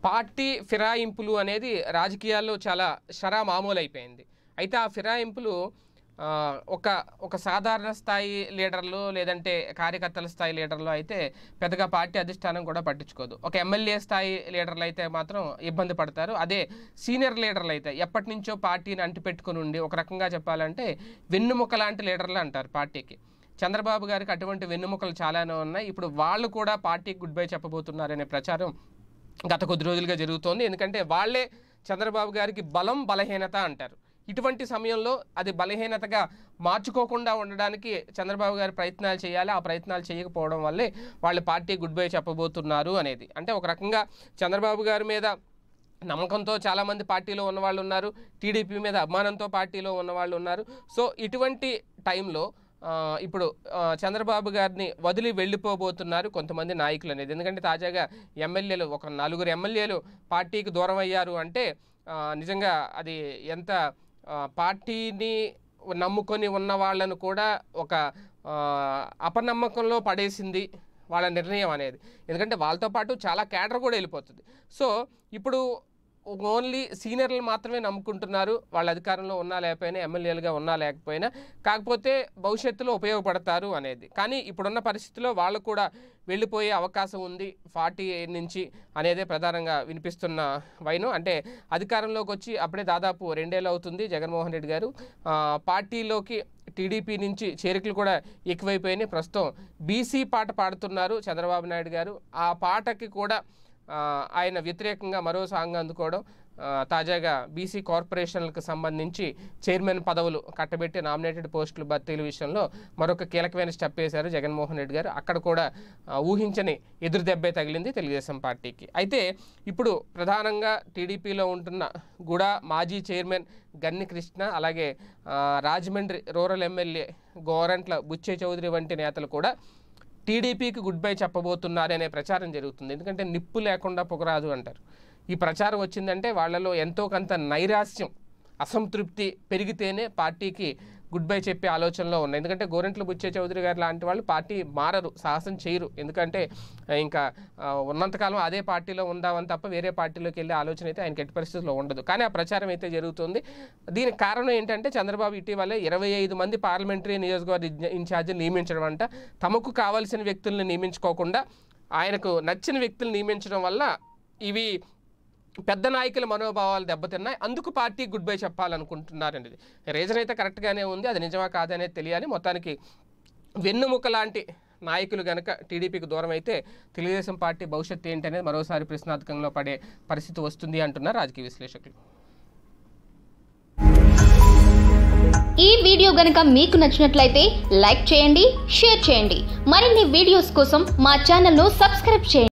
party ఫిరాయింపులు అనేది రాజకీయాల్లో చాలా షరా మామూలు అయిపోయింది అయితే ఆ ఫిరాయింపులు ఆ, ఒక ఒక సాధారణ స్థాయి లీడర్లు లేదంటే కార్యకర్తల స్థాయి లీడర్లు అయితే పెద్దగా పార్టీ అధిష్టానం కూడా పట్టించుకోదు ఒక ఎమ్మెల్యే స్థాయి లీడర్లు అయితే మాత్రం ఇబ్బంది పడతారు అదే సీనియర్ లీడర్లు అయితే ఎప్పటి నుంచో పార్టీని అంటిపెట్టుకుని ఉండి ఒక రకంగా చెప్పాలంటే వెన్నుముక లాంటి లీడర్లు అంటారు పార్టీకి చంద్రబాబు గారికి అటువంటి వెన్నుముకలు చాలానే ఉన్నాయి ఇప్పుడు వాళ్ళు కూడా పార్టీకి గుడ్ బై చెప్పబోతున్నారనే ప్రచారం గత కొద్ది రోజులుగా జరుగుతోంది ఎందుకంటే వాళ్ళే చంద్రబాబు గారికి బలం బలహీనత అంటారు ఇటువంటి సమయంలో అది బలహీనతగా మార్చుకోకుండా ఉండడానికి చంద్రబాబు గారు ప్రయత్నాలు చేయాలి ఆ ప్రయత్నాలు చేయకపోవడం వల్లే వాళ్ళు పార్టీ గుడ్ బై చెప్పబోతున్నారు అనేది అంటే ఒక రకంగా చంద్రబాబు గారి మీద నమ్మకంతో చాలామంది పార్టీలో ఉన్నవాళ్ళు ఉన్నారు టీడీపీ మీద అభిమానంతో పార్టీలో ఉన్నవాళ్ళు ఉన్నారు సో ఇటువంటి టైంలో ఆ, ఇప్పుడు ఆ, చంద్రబాబు గారిని వదిలి వెళ్ళిపోబోతున్నారు కొంతమంది నాయకులు అనేది ఎందుకంటే తాజాగా ఎమ్మెల్యేలు ఒక నలుగురు ఎమ్మెల్యేలు పార్టీకి దూరం అయ్యారు అంటే ఆ, నిజంగా అది ఎంత ఆ, పార్టీని నమ్ముకొని ఉన్న వాళ్ళను కూడా ఒక ఆ, అపనమ్మకంలో పడేసింది వాళ్ళ నిర్ణయం అనేది ఎందుకంటే వాళ్ళతో పాటు చాలా క్యాడర్ కూడా వెళ్ళిపోతుంది సో ఇప్పుడు ఓన్లీ సీనియర్లు మాత్రమే నమ్ముకుంటున్నారు వాళ్ళ అధికారంలో ఉన్నా లేకపోయినా ఎమ్మెల్యేలుగా ఉన్నా లేకపోయినా కాకపోతే భవిష్యత్తులో ఉపయోగపడతారు అనేది కానీ ఇప్పుడున్న పరిస్థితిలో వాళ్ళు కూడా వెళ్ళిపోయే అవకాశం ఉంది ఫార్టీ నుంచి అనేదే ప్రధానంగా వినిపిస్తున్న వైను అంటే అధికారంలోకి వచ్చి అప్పుడే దాదాపు రెండేళ్ళు అవుతుంది జగన్మోహన్ రెడ్డి గారు ఆ, పార్టీలోకి టీడీపీ నుంచి చేరికలు కూడా ఎక్కువైపోయినాయి ప్రస్తుతం బీసీ పాట పాడుతున్నారు చంద్రబాబు నాయుడు గారు ఆ పాటకి కూడా ఆ, ఆయన వ్యతిరేకంగా మరో సాంగ్ అందుకోవడం ఆ, తాజాగా బీసీ కార్పొరేషన్లకు సంబంధించి చైర్మన్ పదవులు కట్టబెట్టి నామినేటెడ్ పోస్టుల భర్తీల విషయంలో మరొక కీలకమైన స్టెప్ వేశారు జగన్మోహన్ రెడ్డి గారు అక్కడ కూడా ఆ, ఊహించని ఎదురు దెబ్బే తగిలింది తెలుగుదేశం పార్టీకి అయితే ఇప్పుడు ప్రధానంగా టీడీపీలో ఉంటున్న గుడా మాజీ చైర్మన్ గన్ని కృష్ణ అలాగే ఆ, రాజమండ్రి రూరల్ ఎమ్మెల్యే గోరంట్ల బుచ్చే చౌదరి వంటి నేతలు కూడా టీడీపీకి గుడ్ బై చెప్పబోతున్నారనే ప్రచారం జరుగుతుంది ఎందుకంటే నిప్పు లేకుండా పొగరాదు అంటారు ఈ ప్రచారం వచ్చిందంటే వాళ్ళలో ఎంతో కొంత నైరాస్యం అసంతృప్తి పెరిగితేనే పార్టీకి గుడ్ బై చెప్పే ఆలోచనలో ఉన్నాయి ఎందుకంటే గోరెంట్ల బుచ్చే చౌదరి గారు లాంటి వాళ్ళు పార్టీ మారరు సాహసం చేయరు ఎందుకంటే ఆ, ఇంకా ఆ, ఉన్నంతకాలం అదే పార్టీలో ఉందామని తప్ప వేరే పార్టీలోకి వెళ్ళే ఆలోచన అయితే ఆయనకి ఎట్టి పరిస్థితుల్లో ఉండదు కానీ ఆ ప్రచారం అయితే జరుగుతుంది దీనికి కారణం ఏంటంటే చంద్రబాబు ఇటీవలే ఇరవై ఐదు మంది పార్లమెంటరీ నియోజకవర్గ ఇన్ఛ- ఇన్ఛార్జీలు నియమించడం అంట తమకు కావాల్సిన వ్యక్తుల్ని నియమించుకోకుండా ఆయనకు నచ్చిన వ్యక్తులు నియమించడం వల్ల ఇవి పెద్ద నాయకుల మనోభావాలు దెబ్బతిన్నాయి అందుకు పార్టీ గుడ్ బై చెప్పాలనుకుంటున్నారండి రీజన్ అయితే కరెక్ట్గానే ఉంది అది నిజమా కాదనేది తెలియాలి మొత్తానికి వెన్నుముక లాంటి నాయకులు గనక టీడీపీకి దూరం అయితే తెలుగుదేశం పార్టీ భవిష్యత్తు ఏంటనేది మరోసారి ప్రశ్నార్థకంలో పడే పరిస్థితి వస్తుంది అంటున్నారు రాజకీయ విశ్లేషకులు ఈ వీడియో గనుక మీకు నచ్చినట్లయితే లైక్ చేయండి షేర్ చేయండి మరిన్ని వీడియోస్ కోసం మా ఛానల్ను సబ్స్క్రైబ్ చేయండి